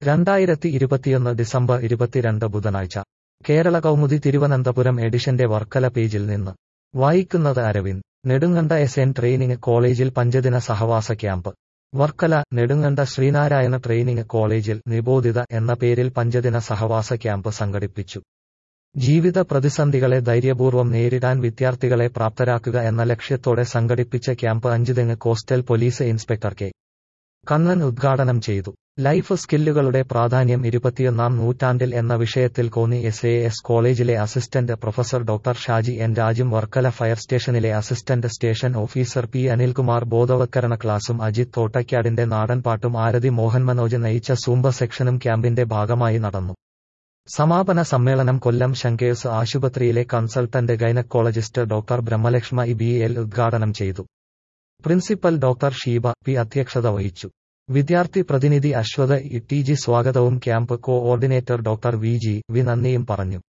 രണ്ടായിരത്തി ഇരുപത്തിയൊന്ന് ഡിസംബർ ഇരുപത്തിരണ്ട് ബുധനാഴ്ച കേരള കൗമുദി തിരുവനന്തപുരം എഡിഷന്റെ വർക്കല പേജിൽ നിന്ന് വായിക്കുന്നത് Aravind Nedunganda S N training കോളേജിൽ പഞ്ചദിന സഹവാസ ക്യാമ്പ് വർക്കല നെടുങ്കണ്ട ശ്രീനാരായണ ട്രെയിനിങ് കോളേജിൽ നിബോധിത എന്ന പേരിൽ പഞ്ചദിന സഹവാസ ക്യാമ്പ് സംഘടിപ്പിച്ചു ജീവിത പ്രതിസന്ധികളെ ധൈര്യപൂർവ്വം നേരിടാൻ വിദ്യാർത്ഥികളെ പ്രാപ്തരാക്കുക എന്ന ലക്ഷ്യത്തോടെ സംഘടിപ്പിച്ച camp Anchuthengu coastal police inspector K Kannan ഉദ്ഘാടനം ചെയ്തു ലൈഫ് സ്കില്ലുകളുടെ പ്രാധാന്യം ഇരുപത്തിയൊന്നാം നൂറ്റാണ്ടിൽ എന്ന വിഷയത്തിൽ കോന്നി എസ് എ എസ് കോളേജിലെ assistant professor doctor Shaji N രാജും വർക്കല ഫയർ സ്റ്റേഷനിലെ assistant station officer P Anilkumar ബോധവത്കരണ ക്ലാസും അജിത് തോട്ടയ്ക്കാടിന്റെ നാടൻപാട്ടും ആരതി മോഹൻ മനോജ് നയിച്ച സൂംബ സെക്ഷനും ക്യാമ്പിന്റെ ഭാഗമായി നടന്നു സമാപന സമ്മേളനം കൊല്ലം ശങ്കേഴ്സ് ആശുപത്രിയിലെ consultant gynaecologist doctor Brahmalakshmi E B L ഉദ്ഘാടനം ചെയ്തു പ്രിൻസിപ്പൽ ഡോക്ടർ ഷീബ പി അധ്യക്ഷത വഹിച്ചു വിദ്യാർത്ഥി പ്രതിനിധി അശ്വത് ഇ ടി ജി സ്വാഗതവും camp coordinator doctor V G V നന്ദിയും പറഞ്ഞു